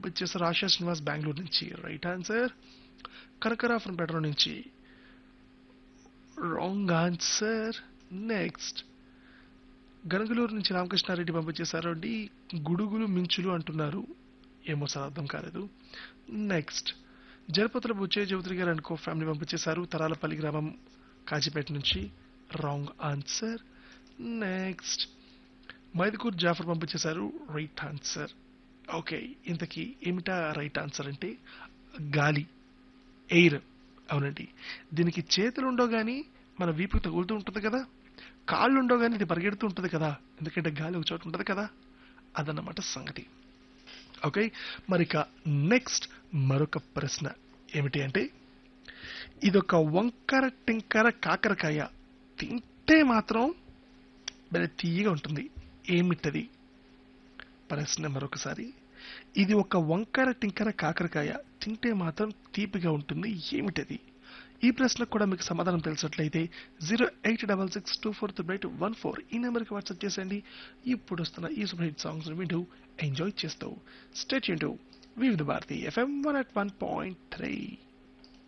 పంపించేశారు ఆశా శ్రీనివాస్ బెంగళూరు నుంచి right answer కనకరా ఫ్రమ్ పెట్రో నుంచి రాంగ్ ఆన్సర్ నెక్స్ట్ గనగలూరు నుంచి రామకృష్ణారెడ్డి పంపించేశారు అండి గుడుగులు మించులు అంటున్నారు ఏమో సార్ అర్థం కాలేదు నెక్స్ట్ జలపతుల బుచ్చయ్య చౌదరి గారు అనుకో ఫ్యామిలీ పంపించేశారు తరాలపల్లి గ్రామం కాజీపేట నుంచి wrong answer next Mydukur Jafar పంపించేశారు రైట్ ఆన్సర్ ఓకే ఇంతకీ ఏమిటా రైట్ ఆన్సర్ అంటే గాలి ఎయిర్ అవునండి దీనికి చేతులు ఉండవు కానీ మన వీపుకి తగులుతూ ఉంటుంది కదా కాళ్ళు ఉండవు కానీ ఇది పరిగెడుతూ ఉంటుంది కదా ఎందుకంటే గాలి ఒక చోట ఉంటుంది కదా అదన్నమాట సంగతి ఓకే మరి ఇక నెక్స్ట్ మరొక ప్రశ్న ఏమిటి అంటే ఇదొక వంకర టింకర కాకరకాయ తింటే మాత్రం భలే తీయగా ఉంటుంది ఏమిటది ప్రశ్న మరొకసారి ఇది ఒక వంకర టింకర కాకరకాయ తింటే మాత్రం తీపిగా ఉంటుంది ఏమిటది ఈ ప్రశ్నకు కూడా మీకు సమాధానం తెలిసినట్లయితే zero eight double six two four three eight one four ఈ నెంబర్కి వాట్సాప్ చేసేయండి ఇప్పుడు వస్తున్న ఈ సూపర్ హిట్ సాంగ్స్ వింటూ ఎంజాయ్ చేస్తూ stay tune Vividh Bharati FM one at one point three